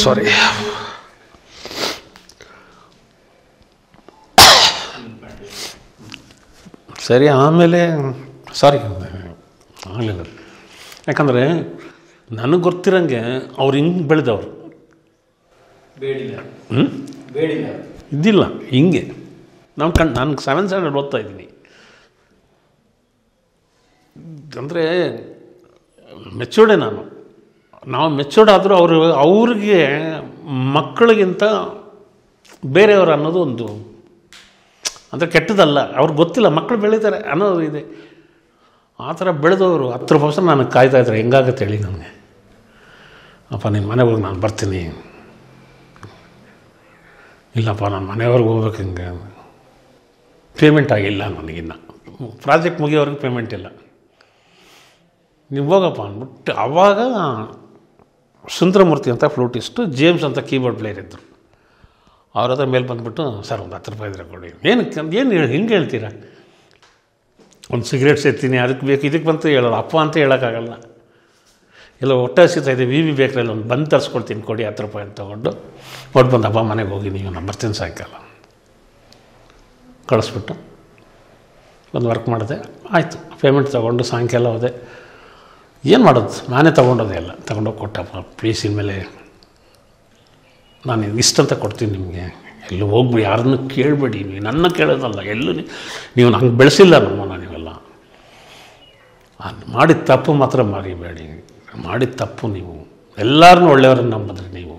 ಸಾರಿ ಸರಿ ಆಮೇಲೆ ಸಾರಿ ಆಗಲಿಲ್ಲ ಯಾಕಂದರೆ ನನಗೆ ಗೊತ್ತಿರಂಗೆ ಅವ್ರು ಹಿಂಗೆ ಬೆಳೆದವ್ರು ಬೇಡಿಲ್ಲ ಹ್ಞೂ ಬೇಡಿಲ್ಲ ಇದ್ದಿಲ್ಲ ಹಿಂಗೆ ನಮ್ಮ ಕಣ್ ನಾನು ಸೆವೆನ್ ಸ್ಟ್ಯಾಂಡರ್ಡ್ ಓದ್ತಾ ಇದ್ದೀನಿ ಅಂದರೆ ಮೆಚೂರ್ಡೇ ನಾನು ನಾವು ಮೆಚೂರ್ಡ್ ಆದರೂ ಅವರು ಅವ್ರಿಗೆ ಮಕ್ಕಳಿಗಿಂತ ಬೇರೆಯವರು ಅನ್ನೋದು ಒಂದು ಅಂದರೆ ಕೆಟ್ಟದಲ್ಲ ಅವ್ರಿಗೆ ಗೊತ್ತಿಲ್ಲ ಮಕ್ಕಳು ಬೆಳೀತಾರೆ ಅನ್ನೋದು ಇದೆ ಆ ಥರ ಬೆಳೆದವರು ಹತ್ತು ವರ್ಷ ನನಗೆ ಕಾಯ್ತಾ ಇದ್ದಾರೆ ಹೆಂಗಾಗುತ್ತೆ ಹೇಳಿ ನನಗೆ ಅಪ್ಪ ನಿನ್ನ ಮನೆಗೆ ಹೋಗಿ ನಾನು ಬರ್ತೀನಿ ಇಲ್ಲಪ್ಪ ನಾನು ಮನೆಯವ್ರಿಗೆ ಹೋಗ್ಬೇಕು ಹಿಂಗೆ ಪೇಮೆಂಟ್ ಆಗಿಲ್ಲ ನನಗಿನ್ನ ಪ್ರಾಜೆಕ್ಟ್ ಮುಗಿಯೋವರೆಗೆ ಪೇಮೆಂಟ್ ಇಲ್ಲ ನೀವು ಹೋಗಪ್ಪ ಅಂದ್ಬಿಟ್ಟು ಆವಾಗ ಸುಂದರಮೂರ್ತಿ ಅಂತ ಫ್ಲೂಟಿಸ್ಟು ಜೇಮ್ಸ್ ಅಂತ ಕೀಬೋರ್ಡ್ ಪ್ಲೇಯರ್ ಇದ್ದರು ಅವ್ರ ಹತ್ರ ಮೇಲೆ ಬಂದುಬಿಟ್ಟು ಸರ್ ಒಂದು ಹತ್ತು ರೂಪಾಯಿ ಇದ್ರೆ ಕೊಡಿ ಏನಕ್ಕೆ ಏನು ಹೇಳಿ ಹಿಂಗೆ ಹೇಳ್ತೀರಾ ಒಂದು ಸಿಗರೇಟ್ ಸೇರ್ತೀನಿ ಅದಕ್ಕೆ ಬೇಕು ಇದಕ್ಕೆ ಬಂತು ಹೇಳೋಲ್ಲ ಅಪ್ಪ ಅಂತ ಹೇಳೋಕ್ಕಾಗಲ್ಲ ಎಲ್ಲ ಹೊಟ್ಟೆ ಹಸಿತಾ ಇದೆ ವಿ ವಿ ಬೇಕ್ರಲ್ಲಿ ಒಂದು ಬಂದು ತರಿಸ್ಕೊಡ್ತೀನಿ ಕೊಡಿ ಹತ್ತು ರೂಪಾಯಿ ಅಂತ ತೊಗೊಂಡು ಹೊಟ್ಟು ಬಂದು ಹಬ್ಬ ಮನೆಗೆ ಹೋಗಿ ನೀವು ನಾನು ಬರ್ತೀನಿ ಸಾಯಂಕಾಲ ಕಳಿಸ್ಬಿಟ್ಟು ಒಂದು ವರ್ಕ್ ಮಾಡಿದೆ ಆಯಿತು ಪೇಮೆಂಟ್ ತೊಗೊಂಡು ಸಾಯಂಕಾಲ ಹೋದೆ ಏನು ಮಾಡೋದು ನಾನೇ ತೊಗೊಂಡೋದೆ ಎಲ್ಲ ತೊಗೊಂಡೋಗಿ ಕೊಟ್ಟಪ್ಪ ಪ್ಲೀಸ್ ಇನ್ಮೇಲೆ ನಾನು ಇಷ್ಟಂತ ಕೊಡ್ತೀನಿ ನಿಮಗೆ ಎಲ್ಲೂ ಹೋಗ್ಬಿಡಿ ಯಾರನ್ನು ಕೇಳಬೇಡಿ ನೀವು ನನ್ನ ಕೇಳೋದಲ್ಲ ಎಲ್ಲೂ ನೀ- ನೀವು ನಂಗೆ ಬೆಳೆಸಿಲ್ಲ ನಮ್ಮನ್ನ ನೀವೆಲ್ಲ ಅದ್ ಮಾಡಿದ ತಪ್ಪು ಮಾತ್ರ ಮರಿಬೇಡಿ ಮಾಡಿದ ತಪ್ಪು ನೀವು ಎಲ್ಲರನ್ನೂ ಒಳ್ಳೆಯವ್ರನ್ನ ನಂಬಿದ್ರಿ ನೀವು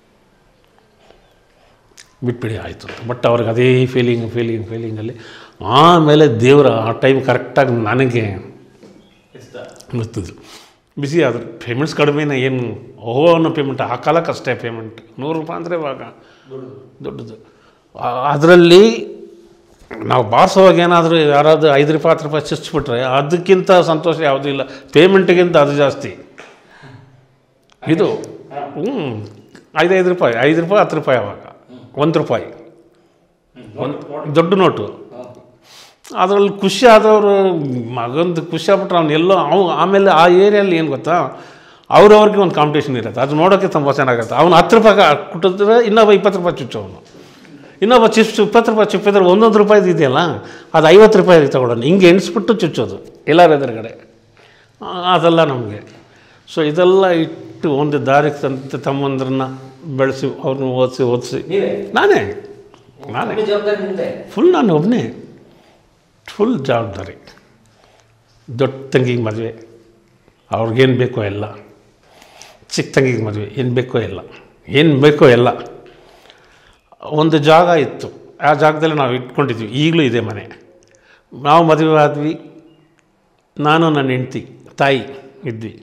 ಬಿಟ್ಬಿಡಿ ಆಯಿತು ಬಟ್ ಅವ್ರಿಗೆ ಅದೇ ಫೀಲಿಂಗ್ ಫೀಲಿಂಗ್ ಫೀಲಿಂಗಲ್ಲಿ ಆಮೇಲೆ ದೇವರ ಆ ಟೈಮ್ ಕರೆಕ್ಟಾಗಿ ನನಗೆ ಗೊತ್ತಿದ್ದು ಬಿಸಿ ಆದರು ಪೇಮೆಂಟ್ಸ್ ಕಡಿಮೆನೇ ಏನು ಓಹೋ ಅನ್ನೋ ಪೇಮೆಂಟ್ ಆ ಕಾಲಕ್ಕೆ ಅಷ್ಟೇ ಪೇಮೆಂಟ್ ನೂರು ರೂಪಾಯಿ ಅಂದರೆ ಇವಾಗ ದೊಡ್ಡದು ಅದರಲ್ಲಿ ನಾವು ಬಾರಿಸೋವಾಗ ಏನಾದರೂ ಯಾರಾದರೂ ಐದು ರೂಪಾಯಿ ಹತ್ತು ರೂಪಾಯಿ ಚುಚ್ಚಿಬಿಟ್ರೆ ಅದಕ್ಕಿಂತ ಸಂತೋಷ ಯಾವುದೂ ಇಲ್ಲ ಪೇಮೆಂಟ್ಗಿಂತ ಅದು ಜಾಸ್ತಿ ಇದು ಹ್ಞೂ ಐದೈದು ರೂಪಾಯಿ ಐದು ರೂಪಾಯಿ ಹತ್ತು ರೂಪಾಯಿ ಅವಾಗ ಒಂದು ರೂಪಾಯಿ ಒಂದು ದೊಡ್ಡ ನೋಟು ಅದರಲ್ಲಿ ಖುಷಿ ಆದವರು ಮಗಂದು ಖುಷಿ ಆಗ್ಬಿಟ್ರೆ ಅವ್ನು ಎಲ್ಲೋ ಅವ್ ಆಮೇಲೆ ಆ ಏರಿಯಲ್ಲಿ ಏನು ಗೊತ್ತಾ ಅವ್ರವ್ರಿಗೆ ಒಂದು ಕಾಂಪಿಟೇಷನ್ ಇರುತ್ತೆ ಅದು ನೋಡೋಕ್ಕೆ ತುಂಬ ಚೆನ್ನಾಗಿರುತ್ತೆ ಅವ್ನು ಹತ್ತು ರೂಪಾಯಿ ಕೊಟ್ಟಿದ್ರೆ ಇನ್ನೊಬ್ಬ ಇಪ್ಪತ್ತು ರೂಪಾಯಿ ಚುಚ್ಚೋನು ಇನ್ನೊಬ್ಬ ಚಿಪ್ಸ್ ಇಪ್ಪತ್ತು ರೂಪಾಯಿ ಚಿಪ್ಪಿದ್ರೆ ಒಂದೊಂದು ರೂಪಾಯಿದು ಇದೆಯಲ್ಲ ಅದು ಐವತ್ತು ರೂಪಾಯಿ ತಗೊಳ್ಳೋನು ಹಿಂಗೆ ಎಣಿಸ್ಬಿಟ್ಟು ಚುಚ್ಚೋದು ಎಲ್ಲರ ಎದುರುಗಡೆ ಆ, ಅದೆಲ್ಲ ನಮಗೆ ಸೊ ಇದೆಲ್ಲ ಇಟ್ಟು ಒಂದು ದಾರಿಗೆ ತಂತ ತಮ್ಮಂದ್ರನ್ನ ಬೆಳೆಸಿ ಅವ್ರನ್ನ ಓದಿಸಿ ಓದಿಸಿ ನೀವೇ ನಾನೇ ನಾನೇ ನಿಮ್ಮ ಜವಾಬ್ದಾರಿ ನಿಮ್ದೆ ಫುಲ್ ನಾನು ಒಬ್ಬನೇ ಫುಲ್ ಜವಾಬ್ದಾರಿ ದೊಡ್ಡ ತಂಗಿಗೆ ಮದುವೆ ಅವ್ರಿಗೇನು ಬೇಕೋ ಎಲ್ಲ ಚಿಕ್ಕ ತಂಗಿಗೆ ಮದುವೆ ಏನು ಬೇಕೋ ಎಲ್ಲ ಏನು ಬೇಕೋ ಎಲ್ಲ ಒಂದು ಜಾಗ ಇತ್ತು ಆ ಜಾಗದಲ್ಲಿ ನಾವು ಇಟ್ಕೊಂಡಿದ್ವಿ ಈಗಲೂ ಇದೆ ಮನೆ ನಾವು ಮದುವೆ ಆದ್ವಿ ನಾನು ನನ್ನ ಹೆಂಡ್ತಿ ತಾಯಿ ಇದ್ವಿ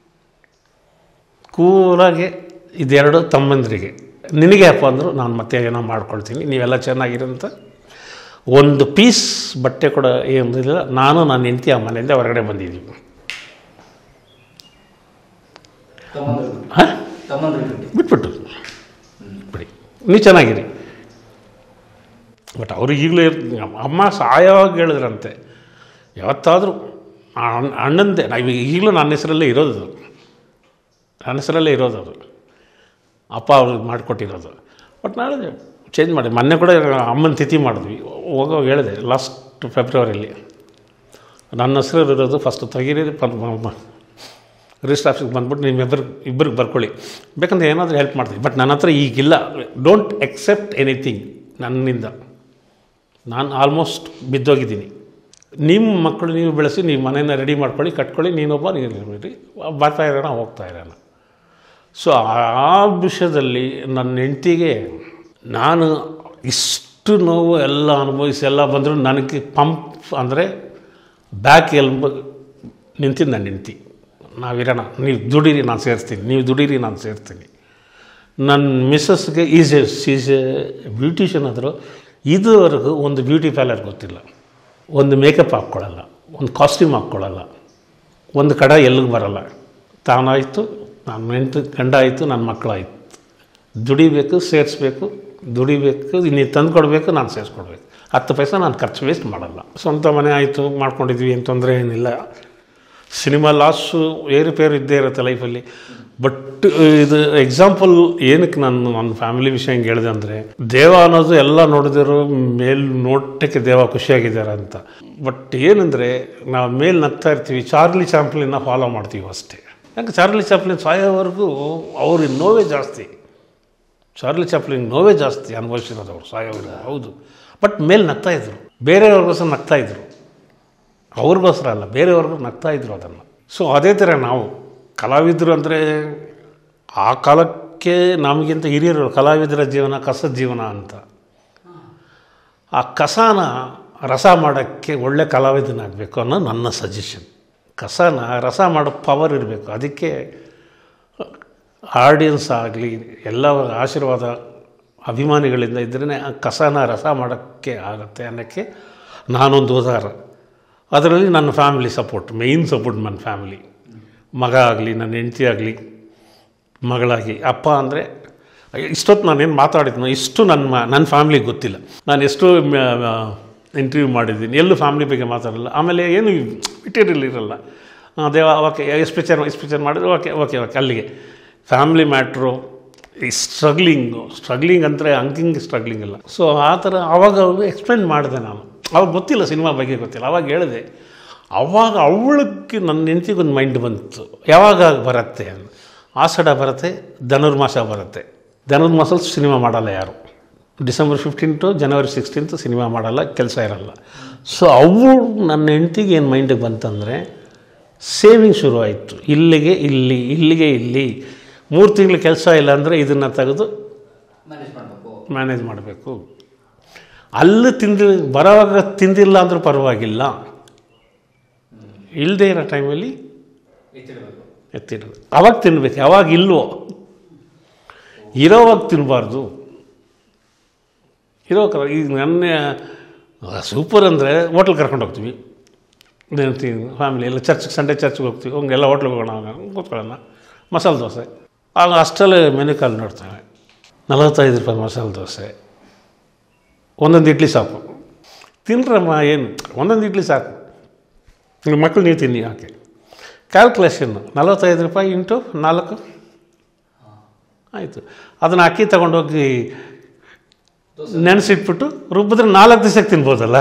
ಕೂಲಾಗಿ ಇದೆರಡು ತಮ್ಮಂದ್ರಿಗೆ ನಿನಗೆ ಅಪ್ಪ ಅಂದರು ನಾನು ಮತ್ತೆ ಏನೋ ಮಾಡ್ಕೊಳ್ತೀನಿ ನೀವೆಲ್ಲ ಚೆನ್ನಾಗಿರಿ ಅಂತ ಒಂದು ಪೀಸ್ ಬಟ್ಟೆ ಕೂಡ ಏನಿಲ್ಲ ನಾನು ನನ್ನ ಹೆಂಡತಿ ಆ ಮನೆಯಿಂದ ಹೊರಗಡೆ ಬಂದಿದ್ದೀವಿ ತಮ್ಮಂದ್ರು ಹಾಂ ತಮ್ಮಂದ್ರು ಬಿಟ್ಟು ಬಿಟ್ಬಿಟ್ಟು ಬಿಡಿ ನೀವು ಚೆನ್ನಾಗಿರಿ ಬಟ್ ಅವ್ರಿಗೆ ಈಗಲೂ ಅಮ್ಮ ಸಾಯವಾಗ ಹೇಳಿದ್ರಂತೆ ಯಾವತ್ತಾದರೂ ಅಣ್ಣಂದೆ ನಾವು ಈಗಲೂ ನನ್ನ ಹೆಸರಲ್ಲೇ ಇರೋದು ಅದು. ನನ್ನ ಹೆಸರಲ್ಲೇ ಇರೋದು ಅದು ಅಪ್ಪ ಅವ್ರಿಗೆ ಮಾಡಿಕೊಟ್ಟಿರೋದು ಬಟ್ ನಾಳೆ ಚೇಂಜ್ ಮಾಡಿ ಮೊನ್ನೆ ಕೂಡ ಅಮ್ಮನ ತಿಥಿ ಮಾಡಿದ್ವಿ ಹೋಗೋವಾಗ ಹೇಳಿದೆ ಲಾಸ್ಟ್ ಫೆಬ್ರವರಿಲಿ ನನ್ನ ಹೆಸರು ಇರೋದು ಫಸ್ಟ್ ತೆಗೀರಿ ರಿಜಿಸ್ಟರ್ ಆಫೀಸ್ಗೆ ಬಂದ್ಬಿಟ್ಟು ನಿಮ್ಮಿಬ್ಬರು ಇಬ್ಬರಿಗೆ ಬರ್ಕೊಳ್ಳಿ ಬೇಕಂದ್ರೆ ಏನಾದರೂ ಹೆಲ್ಪ್ ಮಾಡ್ತೀವಿ ಬಟ್ ನನ್ನ ಹತ್ರ ಈಗಿಲ್ಲ ಡೋಂಟ್ ಎಕ್ಸೆಪ್ಟ್ ಎನಿಥಿಂಗ್ ನನ್ನಿಂದ ನಾನು ಆಲ್ಮೋಸ್ಟ್ ಬಿದ್ದೋಗಿದ್ದೀನಿ ನಿಮ್ಮ ಮಕ್ಕಳು ನೀವು ಬೆಳೆಸಿ ನೀವು ಮನೇನ ರೆಡಿ ಮಾಡ್ಕೊಳ್ಳಿ ಕಟ್ಕೊಳ್ಳಿ ನೀನೊಬ್ಬ ನೀನು ಇರಿ ಬರ್ತಾ ಇರೋಣ ಹೋಗ್ತಾ ಇರೋಣ ಸೊ ಆ ವಿಷಯದಲ್ಲಿ ನನ್ನ ಹೆಂಡ್ತಿಗೆ ನಾನು ಇಷ್ಟು ನೋವು ಎಲ್ಲ ಅನುಭವಿಸಿ ಎಲ್ಲ ಬಂದರೂ ನನಗೆ ಪಂಪ್ ಅಂದರೆ ಬ್ಯಾಕ್ ಎಲ್ಬ ನಿಂತಿದ್ದು ನನ್ನ ಹೆಂಡ್ತಿ ನಾವಿರೋಣ ನೀವು ದುಡೀರಿ ನಾನು ಸೇರಿಸ್ತೀನಿ ನೀವು ದುಡೀರಿ ನಾನು ಸೇರಿಸ್ತೀನಿ ನನ್ನ ಮಿಸ್ಸಸ್ಗೆ is a is a beautician ಆದರೂ ಇದುವರೆಗೂ ಒಂದು ಬ್ಯೂಟಿ ಪಾರ್ಲರ್ ಗೊತ್ತಿಲ್ಲ ಒಂದು ಮೇಕಪ್ ಹಾಕ್ಕೊಳ್ಳಲ್ಲ ಒಂದು ಕಾಸ್ಟ್ಯೂಮ್ ಹಾಕ್ಕೊಳ್ಳಲ್ಲ ಒಂದು ಕಡೆ ಎಲ್ಲಿಗೆ ಬರಲ್ಲ ತಾನಾಯಿತು ನನ್ನ ಹೆಂಡ್ತಿ ಗಂಡ ಆಯಿತು ನನ್ನ ಮಕ್ಕಳಾಯಿತು ದುಡಿಬೇಕು ಸೇರಿಸ್ಬೇಕು ದುಡಿಬೇಕು ನೀನು ತಂದು ಕೊಡಬೇಕು ನಾನು ಸೇರಿಸ್ಕೊಡ್ಬೇಕು ಹತ್ತು ಪೈಸೆ ನಾನು ಖರ್ಚು ವೇಸ್ಟ್ ಮಾಡಲ್ಲ ಸ್ವಂತ ಮನೆ ಆಯಿತು ಮಾಡ್ಕೊಂಡಿದ್ವಿ ಏನು ತೊಂದರೆ ಏನಿಲ್ಲ ಸಿನಿಮಾ ಲಾಸು ಏರುಪೇರು ಇದ್ದೇ ಇರುತ್ತೆ ಲೈಫಲ್ಲಿ ಬಟ್ ಇದು ಎಕ್ಸಾಂಪಲ್ ಏನಕ್ಕೆ ನಾನು ನನ್ನ ಫ್ಯಾಮಿಲಿ ವಿಷಯ ಹಿಂಗೆ ಹೇಳಿದೆ ಅಂದರೆ ದೇವ ಅನ್ನೋದು ಎಲ್ಲ ನೋಡಿದಿರೋ ಮೇಲ್ ನೋಟಕ್ಕೆ ದೇವ ಖುಷಿಯಾಗಿದ್ದಾರೆ ಅಂತ ಬಟ್ ಏನಂದರೆ ನಾವು ಮೇಲ್ ನಗ್ತಾ ಇರ್ತೀವಿ ಚಾರ್ಲಿ ಚಾಂಪ್ಲಿನ ಫಾಲೋ ಮಾಡ್ತೀವಿ ಅಷ್ಟೇ ಯಾಕೆ ಚಾರ್ಲಿ ಚಾಂಪ್ಲಿನ್ ಸಾಯೋವರೆಗೂ ಅವ್ರಿಗೆ ನೋವೇ ಜಾಸ್ತಿ ಚಾರ್ಲಿ ಚಾಪ್ಲಿನ್ ನೋವೇ ಜಾಸ್ತಿ ಅನುಭವಿಸಿರೋದು ಅವರು ಸಾಯೋವರೆಗೂ ಹೌದು ಬಟ್ ಮೇಲೆ ನಗ್ತಾ ಇದ್ರು ಬೇರೆಯವ್ರಿಗೋಸ್ಕರ ನಗ್ತಾ ಇದ್ರು ಅವ್ರಿಗೋಸ್ಕರ ಅಲ್ಲ ಬೇರೆಯವ್ರಿಗೂ ನಗ್ತಾ ಇದ್ರು ಅದನ್ನು ಸೊ ಅದೇ ಥರ ನಾವು ಕಲಾವಿದರು ಅಂದರೆ ಆ ಕಾಲಕ್ಕೆ ನಮಗಿಂತ ಹಿರಿಯರು ಕಲಾವಿದರ ಜೀವನ ಕಸದ ಜೀವನ ಅಂತ ಆ ಕಸನ ರಸ ಮಾಡೋಕ್ಕೆ ಒಳ್ಳೆ ಕಲಾವಿದನಾಗಬೇಕು ಅನ್ನೋ ನನ್ನ ಸಜೆಷನ್ ಕಸನ ರಸ ಮಾಡೋ ಪವರ್ ಇರಬೇಕು ಅದಕ್ಕೆ ಆಡಿಯನ್ಸ್ ಆಗಲಿ ಎಲ್ಲ ಆಶೀರ್ವಾದ ಅಭಿಮಾನಿಗಳಿಂದ ಇದ್ರೇ ಆ ಕಸನ ರಸ ಮಾಡೋಕ್ಕೆ ಆಗುತ್ತೆ ಅನ್ನೋಕ್ಕೆ ನಾನೊಂದು ಉದಾಹರ ಅದರಲ್ಲಿ ನನ್ನ ಫ್ಯಾಮಿಲಿ ಸಪೋರ್ಟ್ ಮೇಯ್ನ್ ಸಪೋರ್ಟ್ ನನ್ನ ಫ್ಯಾಮಿಲಿ ಮಗ ಆಗಲಿ ನನ್ನ ಹೆಂಡತಿ ಆಗಲಿ ಮಗಳಾಗಿ ಅಪ್ಪ ಅಂದರೆ ಇಷ್ಟೊತ್ತು ನಾನೇನು ಮಾತಾಡಿದ್ನೋ ಇಷ್ಟು ನನ್ನ ಮ ನನ್ನ ಫ್ಯಾಮ್ಲಿಗೆ ಗೊತ್ತಿಲ್ಲ ನಾನು ಎಷ್ಟೋ ಇಂಟರ್ವ್ಯೂ ಮಾಡಿದ್ದೀನಿ ಎಲ್ಲೂ ಫ್ಯಾಮ್ಲಿ ಬಗ್ಗೆ ಮಾತಾಡಲ್ಲ ಆಮೇಲೆ ಏನು ಮೆಟೀರಿಯಲ್ ಇರಲ್ಲ ಆ, ದೇವ ಓಕೆ ಎಷ್ಟು ಪಿಕ್ಚರ್ ಎಷ್ಟು ಪಿಕ್ಚರ್ ಮಾಡಿದ್ರು ಓಕೆ ಓಕೆ ಓಕೆ ಅಲ್ಲಿಗೆ ಫ್ಯಾಮ್ಲಿ ಮ್ಯಾಟ್ರು ಈ ಸ್ಟ್ರಗ್ಲಿಂಗು ಸ್ಟ್ರಗ್ಲಿಂಗ್ ಅಂದರೆ ಹಂಗಿಂಗ್ ಸ್ಟ್ರಗ್ಲಿಂಗ್ ಇಲ್ಲ ಸೊ ಆ ಥರ ಆವಾಗ ಅವ್ರಿಗೆ ಎಕ್ಸ್ಪ್ಲೇನ್ ಮಾಡಿದೆ ನಾನು ಅವಾಗ ಗೊತ್ತಿಲ್ಲ ಸಿನಿಮಾ ಬಗ್ಗೆ ಗೊತ್ತಿಲ್ಲ ಅವಾಗ ಹೇಳಿದೆ ಅವಾಗ ಅವಳಕ್ಕೆ ನನ್ನ ಹೆಂಡತಿಗೊಂದು ಮೈಂಡ್ ಬಂತು ಯಾವಾಗ ಬರುತ್ತೆ ಅಂತ ಆಷಾಢ ಬರುತ್ತೆ ಧನುರ್ಮಾಸ ಬರುತ್ತೆ ಧನುರ್ಮಾಸಲ್ಲಿ ಸಿನಿಮಾ ಮಾಡಲ್ಲ ಯಾರು ಡಿಸೆಂಬರ್ ಫಿಫ್ಟೀನ್ ಟು ಜನವರಿ ಸಿಕ್ಸ್ಟೀನ್ತ್ ಸಿನಿಮಾ ಮಾಡಲ್ಲ ಕೆಲಸ ಇರಲ್ಲ ಸೊ ಅವಳು ನನ್ನ ಹೆಂಡ್ತಿಗೆ ಏನು ಮೈಂಡಿಗೆ ಬಂತಂದರೆ ಸೇವಿಂಗ್ ಶುರುವಾಯಿತು ಇಲ್ಲಿಗೆ ಇಲ್ಲಿ ಇಲ್ಲಿಗೆ ಇಲ್ಲಿ ಮೂರು ತಿಂಗಳು ಕೆಲಸ ಇಲ್ಲ ಅಂದರೆ ಇದನ್ನು ತೆಗೆದು ಮ್ಯಾನೇಜ್ ಮಾಡಬೇಕು ಮ್ಯಾನೇಜ್ ಮಾಡಬೇಕು ಅಲ್ಲಿ ತಿಂದು ಬರೋವಾಗ ತಿಂದಿಲ್ಲ ಅಂದರೂ ಪರವಾಗಿಲ್ಲ ಇಲ್ಲದೇ ಇರೋ ಟೈಮಲ್ಲಿ ಎತ್ತಿಡಬೇಕು ಎತ್ತಿಡೋದು ಅವಾಗ ತಿನ್ಬೇಕು ಯಾವಾಗ ಇಲ್ವೋ ಇರೋವಾಗ ತಿನ್ನಬಾರ್ದು ಇರೋ ಕ- ಈಗ ನನ್ನ ಸೂಪರ್ ಅಂದರೆ ಹೋಟ್ಲ್ ಕರ್ಕೊಂಡು ಹೋಗ್ತೀವಿ ಫ್ಯಾಮಿಲಿ ಎಲ್ಲ ಚರ್ಚ್ಗೆ ಸಂಡೇ ಚರ್ಚ್ಗೆ ಹೋಗ್ತೀವಿ ಹಂಗೆಲ್ಲ ಹೋಟ್ಲಿಗೆ ಹೋಗೋಣ ಆವಾಗ ಕೂತ್ಕೊಳ್ಳೋಣ ಮಸಾಲೆ ದೋಸೆ ಆಗ ಅಷ್ಟಲ್ಲೇ ಮೆನು ಕಾಲ್ ನೋಡ್ತೇವೆ ನಲವತ್ತೈದು ರೂಪಾಯಿ ಮಸಾಲೆ ದೋಸೆ ಒಂದೊಂದು ಇಡ್ಲಿ ಸಾಕು ತಿನ್ರಮ್ಮ ಏನು ಒಂದೊಂದು ಇಡ್ಲಿ ಸಾಕು ನಿಮ್ಮ ಮಕ್ಕಳು ನೀವು ತಿನ್ನಿ ಯಾಕೆ ಕ್ಯಾಲ್ಕುಲೇಷನ್ನು ನಲವತ್ತೈದು ರೂಪಾಯಿ ಇಂಟು ನಾಲ್ಕು ಆಯಿತು ಅದನ್ನು ಅಕ್ಕಿ ತಗೊಂಡೋಗಿ ನೆನೆಸಿಟ್ಬಿಟ್ಟು ರುಬ್ಬಿದ್ರೆ ನಾಲ್ಕು ದಿವಸಕ್ಕೆ ತಿನ್ಬೋದಲ್ಲ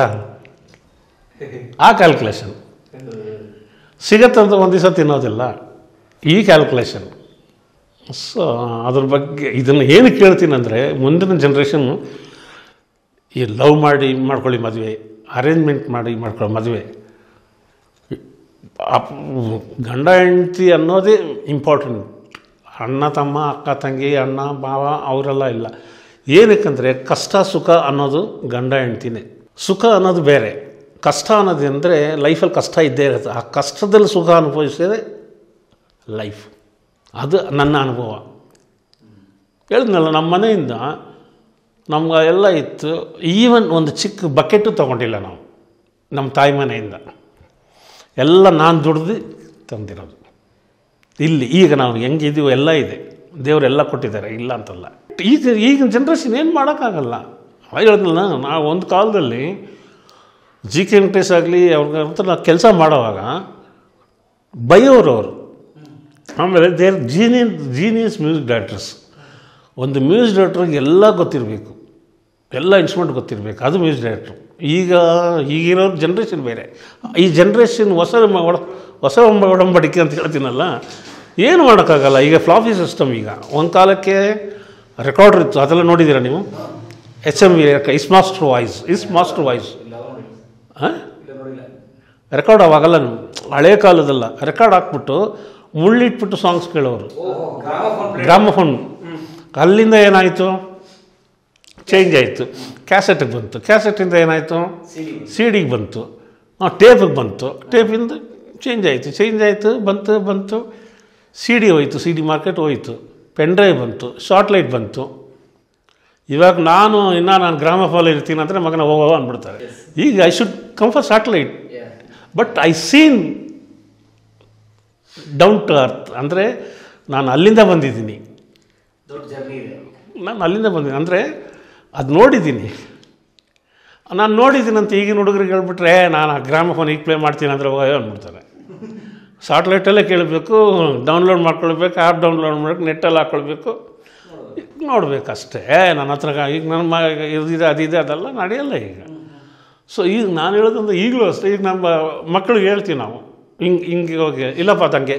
ಆ ಕ್ಯಾಲ್ಕುಲೇಷನ್ ಸಿಗತ್ತಂತ ಒಂದು ದಿವಸ ತಿನ್ನೋದಿಲ್ಲ ಈ ಕ್ಯಾಲ್ಕುಲೇಷನ್ ಸೊ ಅದ್ರ ಬಗ್ಗೆ ಇದನ್ನು ಏನು ಕೇಳ್ತೀನಿ ಅಂದರೆ ಮುಂದಿನ ಜನ್ರೇಷನ್ನು ಈ ಲವ್ ಮಾಡಿ ಮಾಡ್ಕೊಳ್ಳಿ ಮದುವೆ ಅರೇಂಜ್ಮೆಂಟ್ ಮಾಡಿ ಮಾಡ್ಕೊಳ್ಳೋ ಮದುವೆ ಅಪ್- ಗಂಡ ಹೆಂಡತಿ ಅನ್ನೋದೇ ಇಂಪಾರ್ಟೆಂಟ್ ಅಣ್ಣ ತಮ್ಮ ಅಕ್ಕ ತಂಗಿ ಅಣ್ಣ ಭಾವ ಅವರೆಲ್ಲ ಇಲ್ಲ ಏನಕ್ಕಂದರೆ ಕಷ್ಟ ಸುಖ ಅನ್ನೋದು ಗಂಡ ಹೆಂಡ್ತಿನೇ ಸುಖ ಅನ್ನೋದು ಬೇರೆ ಕಷ್ಟ ಅನ್ನೋದು ಅಂದರೆ ಲೈಫಲ್ಲಿ ಕಷ್ಟ ಇದ್ದೇ ಇರುತ್ತೆ ಆ ಕಷ್ಟದಲ್ಲಿ ಸುಖ ಅನುಭವಿಸೋದೇ ಲೈಫ್ ಅದು ನನ್ನ ಅನುಭವ ಹೇಳಿದ್ನಲ್ಲ ನಮ್ಮ ಮನೆಯಿಂದ ನಮ್ಗೆ ಎಲ್ಲ ಇತ್ತು ಈವನ್ ಒಂದು ಚಿಕ್ಕ ಬಕೆಟು ತೊಗೊಂಡಿಲ್ಲ ನಾವು ನಮ್ಮ ತಾಯಿ ಮನೆಯಿಂದ ಎಲ್ಲ ನಾನು ದುಡ್ದು ತಂದಿರೋದು ಇಲ್ಲಿ ಈಗ ನಾವು ಹೆಂಗಿದೀವೋ ಎಲ್ಲ ಇದೆ ದೇವರೆಲ್ಲ ಕೊಟ್ಟಿದ್ದಾರೆ ಇಲ್ಲ ಅಂತಲ್ಲ ಈಗ ಈಗಿನ ಜನ್ರೇಷನ್ ಏನು ಮಾಡೋಕ್ಕಾಗಲ್ಲ ಅವಾಗ ಹೇಳಿದ್ನಲ್ಲ ನಾವು ಒಂದು ಕಾಲದಲ್ಲಿ ಜಿ ಕೆ ವೆಂಕಟೇಶ್ ಆಗಲಿ ಅವ್ರ ಹತ್ರ ನಾವು ಕೆಲಸ ಮಾಡೋವಾಗ ಬೈಯೋರು ಅವರು ಆಮೇಲೆ they're genius genius music directors ಒಂದು ಮ್ಯೂಸಿಕ್ ಡೈರೆಕ್ಟ್ರಿಗೆ ಎಲ್ಲ ಗೊತ್ತಿರಬೇಕು ಎಲ್ಲ ಇನ್ಸ್ಟ್ರೂಮೆಂಟ್ ಗೊತ್ತಿರಬೇಕು ಅದು ಮ್ಯೂಸಿಕ್ ಡೈರೆಕ್ಟ್ರು ಈಗ ಈಗಿರೋ ಜನ್ರೇಷನ್ ಬೇರೆ ಈ ಜನ್ರೇಷನ್ ಹೊಸ ಮ- ಒಡ ಹೊಸ ಒಮ್ಮ- ಒಡಂಬಡಿಕೆ ಅಂತ ಹೇಳ್ತೀನಲ್ಲ ಏನು ಮಾಡೋಕ್ಕಾಗಲ್ಲ ಈಗ ಫ್ಲಾಫಿ ಸಿಸ್ಟಮ್ ಈಗ ಒಂದು ಕಾಲಕ್ಕೆ ರೆಕಾರ್ಡ್ರ್ ಇತ್ತು ಅದೆಲ್ಲ ನೋಡಿದ್ದೀರಾ ನೀವು H M V his master voice his master voice ಇಲ್ಲ ಅವ್ರು ನೋಡಿ ಹಾಂ ಇಲ್ಲ ನೋಡಿಲ್ಲ ರೆಕಾರ್ಡ್ ಅವಾಗಲ್ಲ ನೀವು ಹಳೆ ಕಾಲದಲ್ಲ ರೆಕಾರ್ಡ್ ಹಾಕ್ಬಿಟ್ಟು ಮುಳ್ಳಿಟ್ಬಿಟ್ಟು ಸಾಂಗ್ಸ್ ಕೇಳೋರು ಓಹೋ ಗ್ರಾಮಫೋನ್ ಗ್ರಾಮಫೋನ್ ಅಲ್ಲಿಂದ ಏನಾಯಿತು ಚೇಂಜ್ ಆಯಿತು ಕ್ಯಾಸೆಟಿಗೆ ಬಂತು ಕ್ಯಾಸೆಟಿಂದ ಏನಾಯಿತು ಸಿಡಿ ಸಿ ಡಿಗೆ ಬಂತು ಟೇಪಿಗೆ ಬಂತು ಟೇಪಿಂದ ಚೇಂಜ್ ಆಯಿತು ಚೇಂಜ್ ಆಯಿತು ಬಂತು ಬಂತು ಸಿ ಡಿ ಹೋಯಿತು ಸಿ ಡಿ ಮಾರ್ಕೆಟ್ ಹೋಯಿತು ಪೆನ್ ಡ್ರೈವ್ ಬಂತು ಶಾರ್ಟ್ಲೈಟ್ ಬಂತು ಇವಾಗ ನಾನು ಇನ್ನೂ ನಾನು ಗ್ರಾಮಫೋನ್ ಇರ್ತೀನಿ ಅಂದರೆ ಮಗನ ಹೋಗೋ ಅಂದ್ಬಿಡ್ತಾರೆ ಈಗ I should come for satellite but I seen down to earth ಅಂದರೆ ನಾನು ಅಲ್ಲಿಂದ ಬಂದಿದ್ದೀನಿ ದೊಡ್ಡ ಜರ್ನಿ ಇದೆ ನಾನು ಅಲ್ಲಿಂದ ಬಂದಿದ್ದೀನಿ ಅಂದರೆ ಅದು ನೋಡಿದ್ದೀನಿ ನಾನು ನೋಡಿದ್ದೀನಿ ಅಂತ ಈಗಿನ ಹುಡುಗರಿಗೆ ಹೇಳ್ಬಿಟ್ರೆ ನಾನು ಆ ಗ್ರಾಮಫೋನ್ ಈಗ ಪ್ಲೇ ಮಾಡ್ತೀನಿ ಅಂದರೆ ಹೋಗೋ ಅಂದ್ಬಿಡ್ತಾರೆ ಸಾಟ್ಲೈಟಲ್ಲೇ ಕೇಳಬೇಕು ಡೌನ್ಲೋಡ್ ಮಾಡ್ಕೊಳ್ಬೇಕು ಆ್ಯಪ್ ಡೌನ್ಲೋಡ್ ಮಾಡಬೇಕು ನೆಟ್ಟಲ್ಲಿ ಹಾಕ್ಕೊಳ್ಬೇಕು ನೋಡಬೇಕಷ್ಟೇ ನನ್ನ ಹತ್ರ ಈಗ ನನ್ನ ಮ ಇದಿದೆ ಅದಿದೆ ಅದೆಲ್ಲ ನಡೆಯಲ್ಲ ಈಗ ಸೊ ಈಗ ನಾನು ಹೇಳೋದಂದ್ರೆ ಈಗಲೂ ಅಷ್ಟೇ ಈಗ ನಮ್ಮ ಮಕ್ಕಳಿಗೆ ಹೇಳ್ತೀವಿ ನಾವು ಹಿಂಗೆ ಹಿಂಗೆ ಹೋಗಿ ಇಲ್ಲಪ್ಪ ತಂಗೆ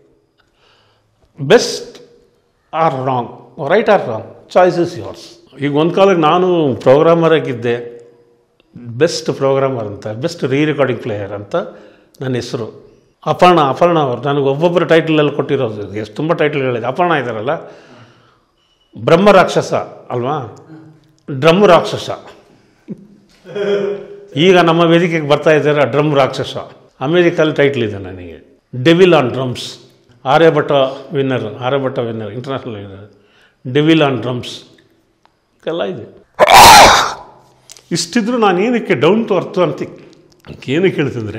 best or wrong right or wrong choice is yours ಈಗ ಒಂದು ಕಾಲಕ್ಕೆ ನಾನು ಪ್ರೋಗ್ರಾಮರ್ ಆಗಿದ್ದೆ ಬೆಸ್ಟ್ ಪ್ರೋಗ್ರಾಮರ್ ಅಂತ ಬೆಸ್ಟ್ ರೀ ರೆಕಾರ್ಡಿಂಗ್ ಪ್ಲೇಯರ್ ಅಂತ ನನ್ನ ಹೆಸರು ಅಪರ್ಣ ಅಪರ್ಣ ಅವರು ನನಗೆ ಒಬ್ಬೊಬ್ಬರು ಟೈಟಲಲ್ಲಿ ಕೊಟ್ಟಿರೋದು ಎಷ್ಟು ತುಂಬ ಟೈಟಲ್ಗಳಿದೆ ಅಪರ್ಣ ಇದ್ದಾರಲ್ಲ ಬ್ರಹ್ಮ ರಾಕ್ಷಸ ಅಲ್ವಾ ಡ್ರಮ್ ರಾಕ್ಷಸ ಈಗ ನಮ್ಮ ವೇದಿಕೆಗೆ ಬರ್ತಾ ಇದ್ದಾರೆ ಡ್ರಮ್ ರಾಕ್ಷಸ ಅಮೇರಿಕಲ್ಲಿ ಟೈಟ್ಲ್ ಇದೆ ನನಗೆ devil on drums Aryabhata winner Aryabhata winner international winner devil on drums ಎಲ್ಲ ಇದೆ ಇಷ್ಟಿದ್ರು ನಾನು ಏನಕ್ಕೆ ಡೌನ್ ಟು ಅರ್ಥ ಅಂತ ಏನಕ್ಕೆ ಹೇಳ್ತಿದ್ರೆ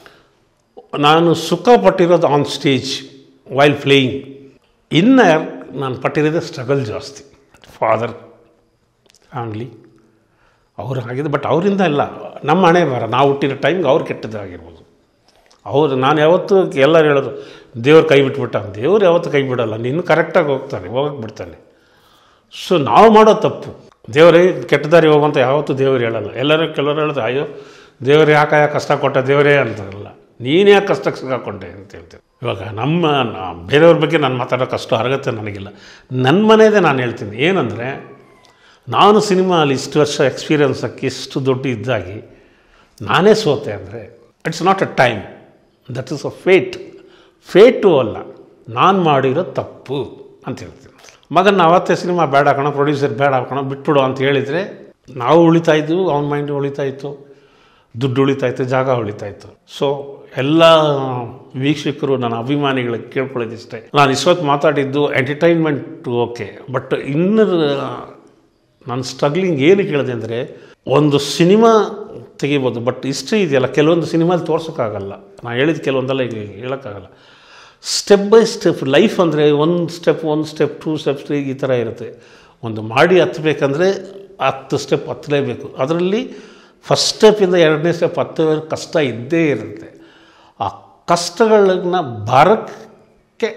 ನಾನು ಸುಖ ಪಟ್ಟಿರೋದು ಆನ್ ಸ್ಟೇಜ್ ವೈಲ್ ಪ್ಲೇಯಿಂಗ್ ಇನ್ನರ್ ನಾನು ಪಟ್ಟಿರೋದೇ ಸ್ಟ್ರಗಲ್ ಜಾಸ್ತಿ ಫಾದರ್ ಫ್ಯಾಮ್ಲಿ ಅವ್ರು ಆಗಿದೆ ಬಟ್ ಅವರಿಂದ ಇಲ್ಲ ನಮ್ಮ ಹಣೆ ಬರ ನಾವು ಹುಟ್ಟಿರೋ ಟೈಮ್ಗೆ ಅವ್ರು ಕೆಟ್ಟದ್ದಾಗಿರ್ಬೋದು ಅವ್ರು ನಾನು ಯಾವತ್ತೂ ಎಲ್ಲರೂ ಹೇಳೋದು ದೇವ್ರು ಕೈ ಬಿಟ್ಬಿಟ್ಟ ದೇವ್ರು ಯಾವತ್ತೂ ಕೈ ಬಿಡಲ್ಲ ನೀನು ಕರೆಕ್ಟಾಗಿ ಹೋಗ್ತಾನೆ ಹೋಗಕ್ಕೆ ಬಿಡ್ತಾನೆ ಸೊ ನಾವು ಮಾಡೋ ತಪ್ಪು ದೇವರೇ ಕೆಟ್ಟ ದಾರಿ ಹೋಗುವಂತ ಯಾವತ್ತೂ ದೇವ್ರು ಹೇಳಲ್ಲ ಎಲ್ಲರೂ ಕೆಲವರು ಹೇಳಿದ್ರೆ ಅಯ್ಯೋ ದೇವ್ರು ಯಾಕೆ ಯಾಕೆ ಕಷ್ಟ ಕೊಟ್ಟ ದೇವರೇ ಅಂತಾರಲ್ಲ ನೀನು ಯಾಕೆ ಕಷ್ಟಕ್ಕೆ ಸಿಗಾಕೊಂಡೆ ಅಂತ ಹೇಳ್ತೀನಿ ಇವಾಗ ನಮ್ಮ ನಾ- ಬೇರೆಯವ್ರ ಬಗ್ಗೆ ನಾನು ಮಾತಾಡೋ ಕಷ್ಟ ಅರ್ಹತೆ ನನಗಿಲ್ಲ ನನ್ನ ಮನೆಯದೇ ನಾನು ಹೇಳ್ತೀನಿ ಏನಂದರೆ ನಾನು ಸಿನಿಮಾಲಿ ಇಷ್ಟು ವರ್ಷ ಎಕ್ಸ್ಪೀರಿಯನ್ಸ್ ಹಾಕಿ ಇಷ್ಟು ದೊಡ್ಡ ಇದ್ದಾಗಿ ನಾನೇ ಸೋತೆ ಅಂದರೆ it's not a time that is a fate fate ಅಲ್ಲ ನಾನು ಮಾಡಿರೋ ತಪ್ಪು ಅಂತ ಹೇಳ್ತೀನಿ ಮಗನ ಅವತ್ತೇ ಸಿನಿಮಾ ಬೇಡ ಹಾಕೋಣ ಪ್ರೊಡ್ಯೂಸರ್ ಬೇಡ ಹಾಕೋಣ ಬಿಟ್ಬಿಡು ಅಂತ ಹೇಳಿದರೆ ನಾವು ಉಳಿತಾ ಇದ್ವು ಅವ್ನ ಮೈಂಡ್ ಉಳಿತಾ ಇತ್ತು ದುಡ್ಡು ಉಳಿತಾ ಇತ್ತು ಜಾಗ ಉಳಿತಾ ಇತ್ತು ಸೊ ಎಲ್ಲ ವೀಕ್ಷಕರು ನನ್ನ ಅಭಿಮಾನಿಗಳಿಗೆ ಕೇಳ್ಕೊಳ್ಳೋದಿಷ್ಟೇ ನಾನು ಇಷ್ಟೊತ್ತು ಮಾತಾಡಿದ್ದು ಎಂಟರ್ಟೈನ್ಮೆಂಟ್ ಓಕೆ ಬಟ್ ಇನ್ನು ನಾನು ಸ್ಟ್ರಗ್ಲಿಂಗ್ ಏನು ಕೇಳಿದೆ ಅಂದರೆ ಒಂದು ಸಿನಿಮಾ ತೆಗಿಬೋದು ಬಟ್ ಹಿಸ್ಟ್ರಿ ಇದೆಯಲ್ಲ ಕೆಲವೊಂದು ಸಿನಿಮಾದಲ್ಲಿ ತೋರ್ಸೋಕ್ಕಾಗಲ್ಲ ನಾನು ಹೇಳಿದ ಕೆಲವೊಂದೆಲ್ಲ ಈಗ ಹೇಳೋಕ್ಕಾಗಲ್ಲ ಸ್ಟೆಪ್ ಬೈ ಸ್ಟೆಪ್ ಲೈಫ್ ಅಂದರೆ ಒಂದು ಸ್ಟೆಪ್ ಒಂದು ಸ್ಟೆಪ್ ಟೂ ಸ್ಟೆಪ್ಸ್ ತ್ರೀ ಈ ಥರ ಇರುತ್ತೆ ಒಂದು ಮಾಡಿ ಹತ್ತಬೇಕಂದ್ರೆ ಹತ್ತು ಸ್ಟೆಪ್ ಹತ್ತಲೇಬೇಕು ಅದರಲ್ಲಿ ಫಸ್ಟ್ ಸ್ಟೆಪ್ಪಿಂದ ಎರಡನೇ ಸ್ಟೆಪ್ ಹತ್ತೋವರೆಗೆ ಕಷ್ಟ ಇದ್ದೇ ಇರುತ್ತೆ ಆ ಕಷ್ಟಗಳನ್ನ ಬರೋಕ್ಕೆ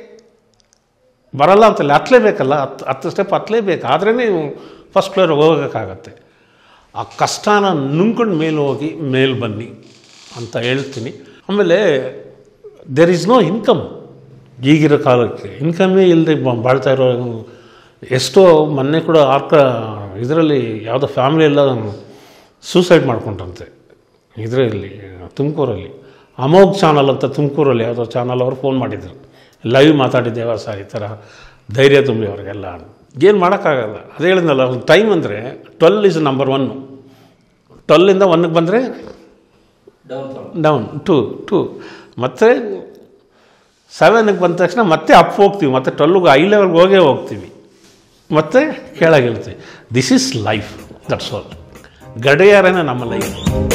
ಬರಲ್ಲ ಅಂತಲ್ಲ ಹತ್ತಲೇಬೇಕಲ್ಲ ಹತ್ತು ಹತ್ತು ಸ್ಟೆಪ್ ಹತ್ತಲೇಬೇಕು ಆದ್ರೇ ನೀವು ಫಸ್ಟ್ ಫ್ಲೋರ್ ಹೋಗೋಕ್ಕಾಗತ್ತೆ ಆ ಕಷ್ಟನ ನುಂಗ್ಕೊಂಡು ಮೇಲೆ ಹೋಗಿ ಮೇಲೆ ಬನ್ನಿ ಅಂತ ಹೇಳ್ತೀನಿ ಆಮೇಲೆ ದೆರ್ ಈಸ್ ನೋ ಇನ್ಕಮ್ ಈಗಿರೋ ಕಾಲಕ್ಕೆ ಇನ್ಕಮ್ಮೇ ಇಲ್ಲದೆ ಬಾಳ್ತಾ ಇರೋ ಎಷ್ಟೋ ಮೊನ್ನೆ ಕೂಡ ಆರ್ಕ ಇದರಲ್ಲಿ ಯಾವುದೋ ಫ್ಯಾಮಿಲಿ ಎಲ್ಲ ಸೂಸೈಡ್ ಮಾಡ್ಕೊಂಡ್ರಂತೆ ಇದರಲ್ಲಿ ತುಮಕೂರಲ್ಲಿ ಅಮೋಘ್ ಚಾನಲ್ ಅಂತ ತುಮಕೂರಲ್ಲಿ ಯಾವುದೋ ಚಾನಲ್ ಅವರು ಫೋನ್ ಮಾಡಿದ್ರು ಲೈವ್ ಮಾತಾಡಿದ್ದೇವ ಸರ್ ಈ ಥರ ಧೈರ್ಯ ತುಂಬಿ ಅವ್ರಿಗೆಲ್ಲ ಏನು ಮಾಡೋಕ್ಕಾಗಲ್ಲ ಅದೇ ಹೇಳಿದ್ನಲ್ಲ ಒಂದು ಟೈಮ್ ಅಂದರೆ ಟ್ವೆಲ್ ಇಸ್ ನಂಬರ್ ಒನ್ನು ಟ್ವೆಲ್ಲಿಂದ ಒನ್ಗೆ ಬಂದರೆ down fall down to two ಮತ್ತು ಸೆವೆನ್ಗೆ ಬಂದ ತಕ್ಷಣ ಮತ್ತೆ ಅಪ್ ಹೋಗ್ತೀವಿ ಮತ್ತು ಟ್ವೆಲ್ಗೆ ಐ ಲೆವೆಲ್ಗೆ ಹೋಗೇ ಹೋಗ್ತೀವಿ ಮತ್ತು ಕೆಳಗೆ ಇರ್ತೀವಿ this is life that's all ಗಡಿಯಾರನೇ ನಮ್ಮ ಲೈಫ್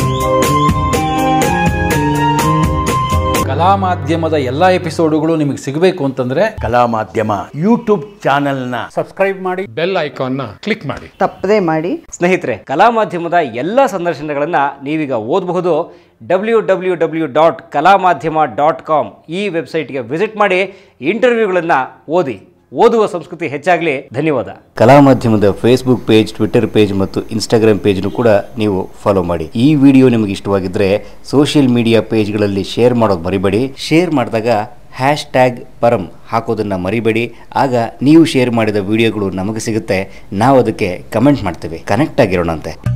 ಕಲಾ ಮಾಧ್ಯಮದ ಎಲ್ಲ ಎಪಿಸೋಡುಗಳು ನಿಮಗೆ ಸಿಗಬೇಕು ಅಂತಂದ್ರೆ ಕಲಾ ಮಾಧ್ಯಮ ಯೂಟ್ಯೂಬ್ ಚಾನೆಲ್ನ ಬೆಲ್ ಐಕಾನ್ನ ಕ್ಲಿಕ್ ಮಾಡಿ ತಪ್ಪದೇ ಮಾಡಿ ಸ್ನೇಹಿತರೆ ಕಲಾ ಮಾಧ್ಯಮದ ಎಲ್ಲ ಸಂದರ್ಶನಗಳನ್ನು ನೀವೀಗ ಓದಬಹುದು ಡಬ್ಲ್ಯೂ ಡಬ್ಲ್ಯೂ ಡಬ್ಲ್ಯೂ ಡಾಟ್ ಕಲಾ ಮಾಧ್ಯಮ ಡಾಟ್ ಕಾಮ್ ಈ ವೆಬ್ಸೈಟ್ಗೆ ವಿಸಿಟ್ ಮಾಡಿ ಇಂಟರ್ವ್ಯೂಗಳನ್ನು ಓದಿ ಓದುವ ಸಂಸ್ಕೃತಿ ಹೆಚ್ಚಾಗಲಿ ಧನ್ಯವಾದ ಕಲಾ ಮಾಧ್ಯಮದ ಫೇಸ್ಬುಕ್ ಪೇಜ್ ಟ್ವಿಟರ್ ಪೇಜ್ ಮತ್ತು ಇನ್ಸ್ಟಾಗ್ರಾಮ್ ಪೇಜ್ನು ಕೂಡ ನೀವು ಫಾಲೋ ಮಾಡಿ ಈ ವಿಡಿಯೋ ನಿಮಗೆ ಇಷ್ಟವಾಗಿದ್ದರೆ ಸೋಷಿಯಲ್ ಮೀಡಿಯಾ ಪೇಜ್ಗಳಲ್ಲಿ ಶೇರ್ ಮಾಡೋದು ಮರಿಬೇಡಿ ಶೇರ್ ಮಾಡಿದಾಗ ಹ್ಯಾಶ್ ಟ್ಯಾಗ್ ಪರಂ ಹಾಕೋದನ್ನು ಮರಿಬೇಡಿ ಆಗ ನೀವು ಶೇರ್ ಮಾಡಿದ ವಿಡಿಯೋಗಳು ನಮಗೆ ಸಿಗುತ್ತೆ ನಾವು ಅದಕ್ಕೆ ಕಮೆಂಟ್ ಮಾಡ್ತೇವೆ ಕನೆಕ್ಟ್ ಆಗಿರೋಣಂತೆ